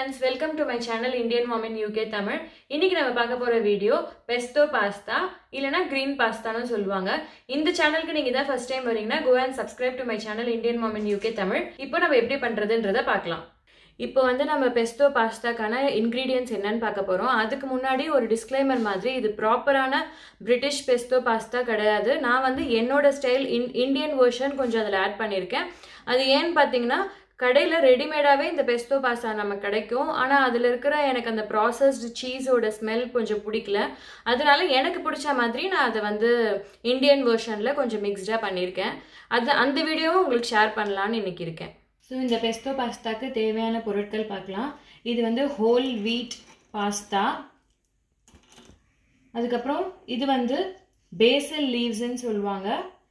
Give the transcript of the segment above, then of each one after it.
friends welcome to my channel Indian mom in UK Tamil இன்னைக்கு நம்ம பார்க்க போற வீடியோ பெஸ்டோ பாஸ்தா இல்லனா கிரீன் பாஸ்தான்னு சொல்லுவாங்க இந்த சேனலுக்கு நீங்க தான் ஃபர்ஸ்ட் டைம் வரீங்கன்னா go and subscribe to my channel Indian mom in UK Tamil இப்போ நம்ம எப்படி பண்றதுன்றத பார்க்கலாம் இப்போ வந்து நம்ம பெஸ்டோ பாஸ்தாக்கான இன்க்ரீடியன்ஸ் என்னன்னு பார்க்க போகிறோம் அதுக்கு முன்னாடி ஒரு டிஸ்க்ளைமர் மாதிரி இது ப்ராப்பரான பிரிட்டிஷ் பெஸ்டோ பாஸ்தா கிடையாது நான் வந்து என்னோட ஸ்டைல் இன் இந்தியன் வெர்ஷன் கொஞ்சம் அதில் ஆட் பண்ணியிருக்கேன் அது ஏன்னு பார்த்தீங்கன்னா கடையில் ரெடிமேடாகவே இந்த பெஸ்டோ பாஸ்தா நமக்கு கிடைக்கும் ஆனால் அதில் இருக்கிற எனக்கு அந்த ப்ராசஸ்டு சீஸோட ஸ்மெல் கொஞ்சம் பிடிக்கல அதனால எனக்கு பிடிச்ச மாதிரி நான் அதை வந்து இந்தியன் வெர்ஷனில் கொஞ்சம் மிக்ஸ்டாக பண்ணியிருக்கேன் அது அந்த வீடியோவும் உங்களுக்கு ஷேர் பண்ணலான்னு இன்னைக்கு இருக்கேன் ஸோ இந்த பெஸ்டோ பாஸ்தாக்கு தேவையான பொருட்கள் பார்க்கலாம் இது வந்து ஹோல் வீட் பாஸ்தா அதுக்கப்புறம் இது வந்து பேசல் லீவ்ஸ்ன்னு சொல்லுவாங்க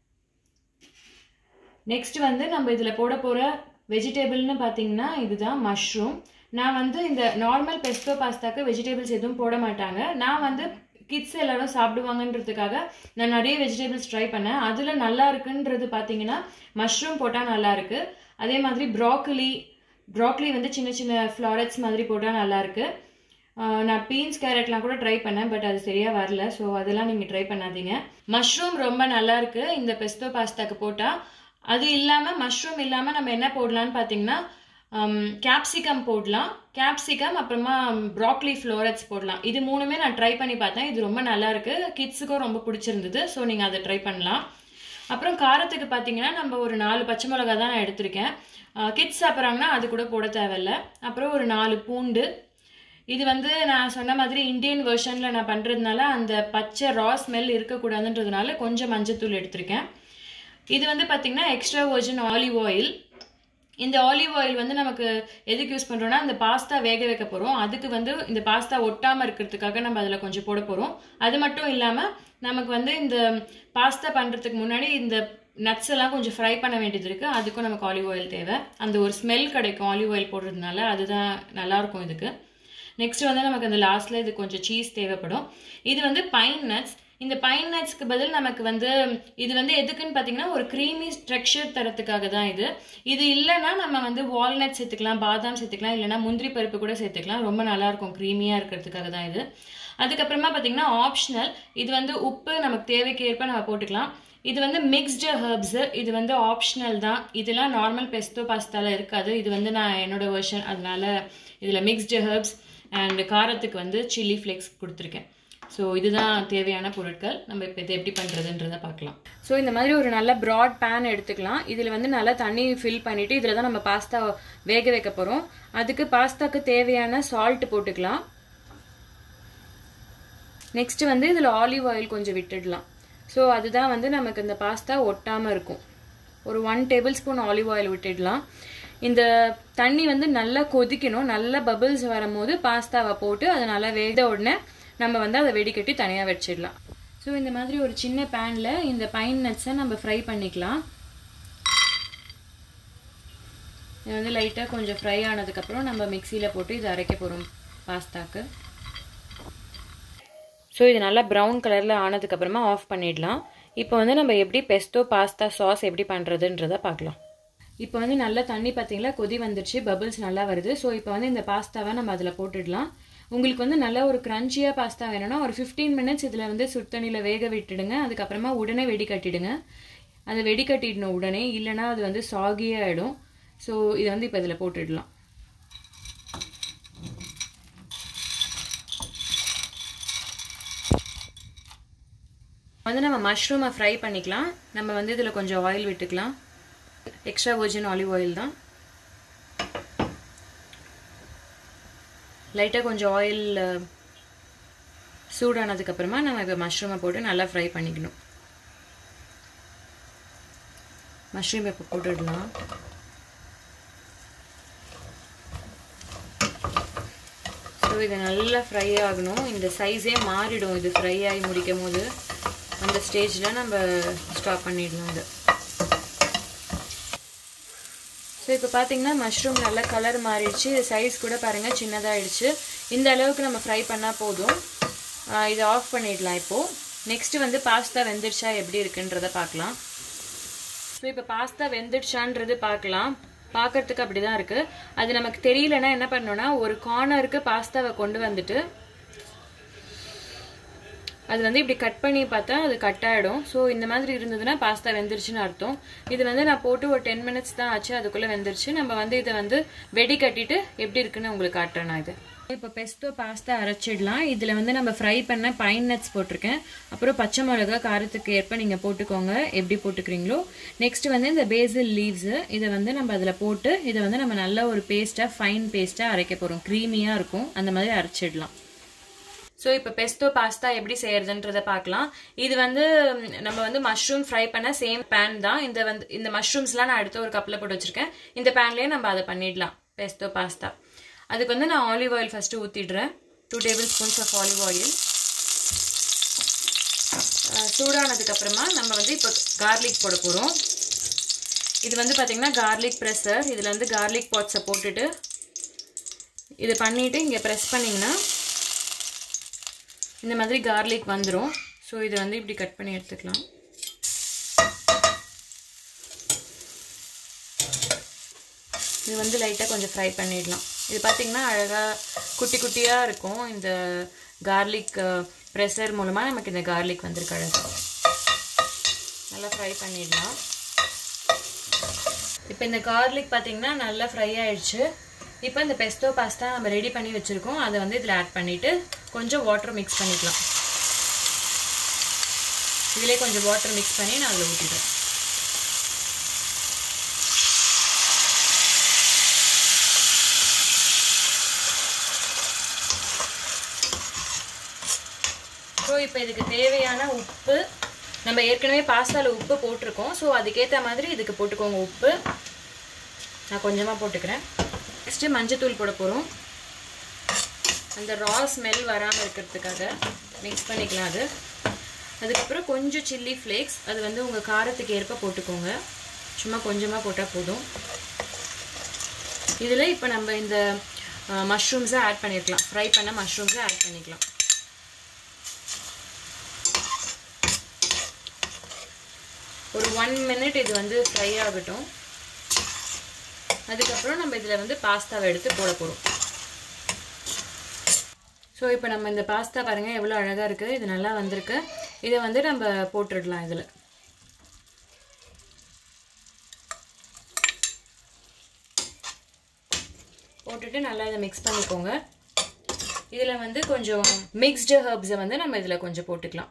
நெக்ஸ்ட் வந்து நம்ம இதில் போட போகிற வெஜிடபிள்னு பார்த்தீங்கன்னா இதுதான் மஷ்ரூம் நான் வந்து இந்த நார்மல் பெஸ்டோ பாஸ்தாக்கு வெஜிடபிள்ஸ் எதுவும் போட மாட்டாங்க நான் வந்து கிட்ஸ் எல்லாரும் சாப்பிடுவாங்கன்றதுக்காக நான் நிறைய வெஜிடபிள்ஸ் ட்ரை பண்ணேன் அதில் நல்லா இருக்குன்றது பார்த்தீங்கன்னா மஷ்ரூம் போட்டால் நல்லா இருக்கு அதே மாதிரி ப்ராக்கலி ப்ராக்கலி வந்து சின்ன சின்ன ஃப்ளாரட்ஸ் மாதிரி போட்டால் நல்லா இருக்கு நான் பீன்ஸ் கேரட்லாம் கூட ட்ரை பண்ணேன் பட் அது சரியாக வரல ஸோ அதெல்லாம் நீங்கள் ட்ரை பண்ணாதீங்க மஷ்ரூம் ரொம்ப நல்லா இருக்கு இந்த பெஸ்டோ பாஸ்தாக்கு போட்டால் அது இல்லாமல் மஷ்ரூம் இல்லாமல் நம்ம என்ன போடலான்னு பார்த்தீங்கன்னா கேப்சிகம் போடலாம் கேப்சிகம் அப்புறமா ப்ராக்லி ஃப்ளோரட்ஸ் போடலாம் இது மூணுமே நான் ட்ரை பண்ணி பார்த்தேன் இது ரொம்ப நல்லா இருக்கு கிட்ஸுக்கும் ரொம்ப பிடிச்சிருந்தது ஸோ நீங்கள் அதை ட்ரை பண்ணலாம் அப்புறம் காரத்துக்கு பார்த்தீங்கன்னா நம்ம ஒரு நாலு பச்சை மிளகா தான் நான் எடுத்திருக்கேன் கிட்ஸ் சாப்பிட்றாங்கன்னா அது கூட போட தேவையில்ல அப்புறம் ஒரு நாலு பூண்டு இது வந்து நான் சொன்ன மாதிரி இந்தியன் வெர்ஷனில் நான் பண்ணுறதுனால அந்த பச்சை ரா ஸ்மெல் இருக்கக்கூடாதுன்றதுனால கொஞ்சம் மஞ்சத்தூள் எடுத்திருக்கேன் இது வந்து பார்த்திங்கன்னா எக்ஸ்ட்ரா வர்ஜின் ஆலிவ் ஆயில் இந்த ஆலிவ் ஆயில் வந்து நமக்கு எதுக்கு யூஸ் பண்ணுறோம்னா இந்த பாஸ்தா வேக வைக்க போகிறோம் அதுக்கு வந்து இந்த பாஸ்தா ஒட்டாமல் இருக்கிறதுக்காக நம்ம அதில் கொஞ்சம் போட போகிறோம் அது மட்டும் இல்லாமல் நமக்கு வந்து இந்த பாஸ்தா பண்ணுறதுக்கு முன்னாடி இந்த நட்ஸ் எல்லாம் கொஞ்சம் ஃப்ரை பண்ண வேண்டியது இருக்குது அதுக்கும் நமக்கு ஆலிவ் ஆயில் தேவை அந்த ஒரு ஸ்மெல் கிடைக்கும் ஆலிவ் ஆயில் போடுறதுனால அதுதான் நல்லாயிருக்கும் இதுக்கு நெக்ஸ்ட் வந்து நமக்கு அந்த லாஸ்ட்டில் இது கொஞ்சம் சீஸ் தேவைப்படும் இது வந்து பைன் நட்ஸ் இந்த பைன் நட்ஸ்க்கு பதில் நமக்கு வந்து இது வந்து எதுக்குன்னு பார்த்தீங்கன்னா ஒரு க்ரீமி ஸ்ட்ரக்சர் தரத்துக்காக தான் இது இது இல்லைன்னா நம்ம வந்து வால்நட் சேர்த்துக்கலாம் பாதாம் சேர்த்துக்கலாம் இல்லைன்னா முந்திரி பருப்பு கூட சேர்த்துக்கலாம் ரொம்ப நல்லா இருக்கும் க்ரீமியாக இருக்கிறதுக்காக தான் இது அதுக்கப்புறமா பார்த்தீங்கன்னா ஆப்ஷனல் இது வந்து உப்பு நமக்கு தேவைக்கு ஏற்ப நம்ம போட்டுக்கலாம் இது வந்து மிக்ஸ்டு ஹர்ப்ஸு இது வந்து ஆப்ஷனல் தான் இதெல்லாம் நார்மல் பெஸ்டோ பாஸ்தாவில் இருக்காது இது வந்து நான் என்னோட வெர்ஷன் அதனால இதில் மிக்ஸ்டு ஹர்ப்ஸ் அண்ட் காரத்துக்கு வந்து சில்லி ஃப்ளேக்ஸ் கொடுத்துருக்கேன் ஸோ இதுதான் தேவையான பொருட்கள் நம்ம இப்போ இதை எப்படி பண்ணுறதுன்றதை பார்க்கலாம் ஸோ இந்த மாதிரி ஒரு நல்ல ப்ராட் பேன் எடுத்துக்கலாம் இதில் வந்து நல்லா தண்ணி ஃபில் பண்ணிவிட்டு இதில் தான் நம்ம பாஸ்தா வேக வைக்க போகிறோம் அதுக்கு பாஸ்தாக்கு தேவையான சால்ட் போட்டுக்கலாம் நெக்ஸ்ட் வந்து இதில் ஆலிவ் ஆயில் கொஞ்சம் விட்டுடலாம் ஸோ அதுதான் வந்து நமக்கு இந்த பாஸ்தா ஒட்டாமல் இருக்கும் ஒரு one tablespoon olive oil விட்டுடலாம் இந்த தண்ணி வந்து நல்லா கொதிக்கணும் நல்லா பபிள்ஸ் வரும்போது பாஸ்தாவை போட்டு அதை நல்லா வேக உடனே நம்ம வந்து அதை வெடிக்கட்டி தனியாக வச்சிடலாம் ஸோ இந்த மாதிரி ஒரு சின்ன பேனில் இந்த பைன் நட்ஸை நம்ம ஃப்ரை பண்ணிக்கலாம் இது வந்து லைட்டாக கொஞ்சம் ஃப்ரை ஆனதுக்கப்புறம் நம்ம மிக்சியில் போட்டு இதை அரைக்க போகிறோம் பாஸ்தாக்கு ஸோ இது நல்லா ப்ரௌன் கலரில் ஆனதுக்கப்புறமா ஆஃப் பண்ணிடலாம் இப்போ வந்து நம்ம எப்படி பெஸ்டோ பாஸ்தா சாஸ் எப்படி பண்ணுறதுன்றதை பார்க்கலாம் இப்போ வந்து நல்லா தண்ணி பார்த்தீங்களா கொதி வந்துடுச்சு பபிள்ஸ் நல்லா வருது ஸோ இப்போ வந்து இந்த பாஸ்தாவை நம்ம அதில் போட்டுடலாம் உங்களுக்கு வந்து நல்லா ஒரு க்ரன்ச்சியாக பாஸ்தா வேணும்னா ஒரு ஃபிஃப்டீன் மினிட்ஸ் இதில் வந்து சுடுதண்ணியில் வேக விட்டுடுங்க அதுக்கப்புறமா உடனே வெடி கட்டிடுங்க அதை வெடி கட்டிடணும் உடனே இல்லைனா அது வந்து சாகியே ஆகிடும் ஸோ இதை வந்து இப்போ இதில் போட்டுடலாம் வந்து நம்ம மஷ்ரூமை ஃப்ரை பண்ணிக்கலாம் நம்ம வந்து இதில் கொஞ்சம் ஆயில் விட்டுக்கலாம் எக்ஸ்ட்ரா வர்ஜின் ஆலிவ் ஆயில் தான் லைட்டாக கொஞ்சம் ஆயில் சூடானதுக்கப்புறமா நம்ம இப்போ மஷ்ரூமை போட்டு நல்லா ஃப்ரை பண்ணிக்கணும் மஷ்ரூம் இப்போ போட்டுடலாம் ஸோ இது நல்லா ஃப்ரை ஆகணும் இந்த சைஸே மாறிடும் இது ஃப்ரை ஆகி முடிக்கும் போது அந்த ஸ்டேஜில் நம்ம ஸ்டாப் பண்ணிடலாம் இது ஸோ இப்போ பார்த்தீங்கன்னா மஷ்ரூம் நல்லா கலர் மாறிடுச்சு இது சைஸ் கூட பாருங்கள் சின்னதாகிடுச்சு இந்த அளவுக்கு நம்ம ஃப்ரை பண்ணால் போதும் இதை ஆஃப் பண்ணிடலாம் இப்போது நெக்ஸ்ட்டு வந்து பாஸ்தா வெந்துடுச்சா எப்படி இருக்குன்றத பார்க்கலாம் ஸோ இப்போ பாஸ்தா வெந்துடுச்சான்றது பார்க்கலாம் பார்க்கறதுக்கு அப்படிதான் இருக்கு அது நமக்கு தெரியலன்னா என்ன பண்ணணும்னா ஒரு கார்னருக்கு பாஸ்தாவை கொண்டு வந்துட்டு அது வந்து இப்படி கட் பண்ணி பார்த்தா அது கட் ஆகிடும் ஸோ இந்த மாதிரி இருந்ததுன்னா பாஸ்தா வெந்துருச்சுன்னு அர்த்தம் இது வந்து நான் போட்டு ஒரு டென் மினிட்ஸ் தான் ஆச்சு அதுக்குள்ளே வெந்துருச்சு நம்ம வந்து இதை வந்து வெடி கட்டிட்டு எப்படி இருக்குன்னு உங்களுக்கு காட்டுறேன் நான் இது இப்போ பெஸ்டோ பாஸ்தா அரைச்சிடலாம் இதில் வந்து நம்ம ஃப்ரை பண்ண பைன் நட்ஸ் போட்டிருக்கேன் அப்புறம் பச்சை மிளகா காரத்துக்கு ஏற்ப நீங்கள் போட்டுக்கோங்க எப்படி போட்டுக்கிறீங்களோ நெக்ஸ்ட் வந்து இந்த பேசில் லீவ்ஸு இதை வந்து நம்ம அதில் போட்டு இதை வந்து நம்ம நல்ல ஒரு பேஸ்ட்டாக ஃபைன் பேஸ்ட்டாக அரைக்க போகிறோம் க்ரீமியாக இருக்கும் அந்த மாதிரி அரைச்சிடலாம் ஸோ இப்போ பெஸ்டோ பாஸ்தா எப்படி செய்யறதுன்றத பார்க்கலாம் இது வந்து நம்ம வந்து மஷ்ரூம் ஃப்ரை பண்ண சேம் பேன் தான் இந்த வந்து இந்த மஷ்ரூம்ஸ்லாம் நான் அடுத்த ஒரு கப்பில் போட்டு வச்சிருக்கேன் இந்த பேன்லேயே நம்ம அதை பண்ணிடலாம் பெஸ்டோ பாஸ்தா அதுக்கு வந்து நான் ஆலிவ் ஆயில் ஃபஸ்ட்டு ஊற்றிடுறேன் two tablespoons of olive oil சூடானதுக்கப்புறமா நம்ம வந்து இப்போ கார்லிக் போட போகிறோம் இது வந்து பார்த்திங்கன்னா கார்லிக் ப்ரெஸ்ஸர் இதில் வந்து கார்லிக் பாட்ஸை போட்டுட்டு இது பண்ணிவிட்டு இங்கே ப்ரெஸ் பண்ணிங்கன்னா இந்த மாதிரி கார்லிக் வந்துடும் ஸோ இதை வந்து இப்படி கட் பண்ணி எடுத்துக்கலாம் இது வந்து லைட்டாக கொஞ்சம் ஃப்ரை பண்ணிடலாம் இது பார்த்திங்கன்னா அழகாக குட்டி குட்டியாக இருக்கும் இந்த கார்லிக் ப்ரெஷர் மூலமாக நமக்கு இந்த கார்லிக் வந்திருக்கு அழகாக நல்லா ஃப்ரை பண்ணிடலாம் இப்போ இந்த கார்லிக் பார்த்திங்கன்னா நல்லா ஃப்ரை ஆயிடுச்சு இப்போ இந்த பெஸ்டோ பாஸ்தா நம்ம ரெடி பண்ணி வச்சுருக்கோம் அதை வந்து இதில் ஆட் பண்ணிவிட்டு கொஞ்சம் வாட்டர் மிக்ஸ் பண்ணிக்கலாம் இதிலே கொஞ்சம் வாட்டர் மிக்ஸ் பண்ணி நான் அதில் ஊற்றிடுறேன் ஸோ இப்போ இதுக்கு தேவையான உப்பு நம்ம ஏற்கனவே பாஸ்தாவில் உப்பு போட்டிருக்கோம் ஸோ அதுக்கேற்ற மாதிரி இதுக்கு போட்டுக்கோங்க உப்பு நான் கொஞ்சமாக போட்டுக்கிறேன் நெக்ஸ்ட்டு மஞ்சத்தூள் போட போகிறோம் அந்த ரா ஸ்மெல் வராமல் இருக்கிறதுக்காக மிக்ஸ் பண்ணிக்கலாம் அது அதுக்கப்புறம் கொஞ்சம் சில்லி ஃப்ளேக்ஸ் அது வந்து உங்கள் காரத்துக்கு ஏற்ப போட்டுக்கோங்க சும்மா கொஞ்சமாக போட்டால் போதும் இதில் இப்போ நம்ம இந்த மஷ்ரூம்ஸை ஆட் பண்ணியிருக்கலாம் ஃப்ரை பண்ண மஷ்ரூம்ஸை ஆட் பண்ணிக்கலாம் ஒரு ஒன் மினிட் இது வந்து ஃப்ரை ஆகட்டும் அதுக்கப்புறம் நம்ம இதில் வந்து பாஸ்தாவை எடுத்து போட போகிறோம் ஸோ இப்போ நம்ம இந்த பாஸ்தா பாருங்கள் எவ்வளோ அழகாக இருக்குது இது நல்லா வந்திருக்கு இதை வந்து நம்ம போட்டுடலாம் இதில் போட்டுட்டு நல்லா இதை மிக்ஸ் பண்ணிக்கோங்க இதில் வந்து கொஞ்சம் மிக்ஸ்டு ஹர்ப்ஸை வந்து நம்ம இதில் கொஞ்சம் போட்டுக்கலாம்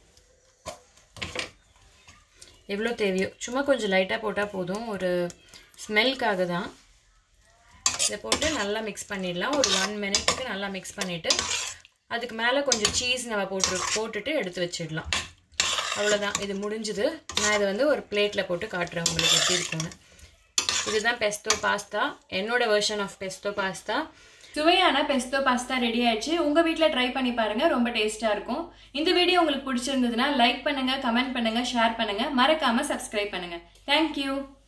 எவ்வளோ தேவையோ சும்மா கொஞ்சம் லைட்டாக போட்டால் போதும் ஒரு ஸ்மெல்க்காக தான் இதை போட்டு நல்லா மிக்ஸ் பண்ணிடலாம் ஒரு ஒன் மினிட்டுக்கு நல்லா மிக்ஸ் பண்ணிவிட்டு அதுக்கு மேலே கொஞ்சம் சீஸ் நம்ம போட்டு போட்டுட்டு எடுத்து வச்சிடலாம் அவ்வளோதான் இது முடிஞ்சுது நான் இதை வந்து ஒரு பிளேட்டில் போட்டு காட்டுறேன் உங்களுக்கு எப்படி இருக்கும்னு இதுதான் பெஸ்டோ பாஸ்தா என்னோட வெர்ஷன் ஆஃப் பெஸ்டோ பாஸ்தா சுவையான பெஸ்டோ பாஸ்தா ரெடி ஆயிடுச்சு உங்க வீட்டில் ட்ரை பண்ணி பாருங்க ரொம்ப டேஸ்டா இருக்கும் இந்த வீடியோ உங்களுக்கு பிடிச்சிருந்ததுன்னா லைக் பண்ணுங்க கமெண்ட் பண்ணுங்க ஷேர் பண்ணுங்க மறக்காம சப்ஸ்கிரைப் பண்ணுங்க தேங்க்யூ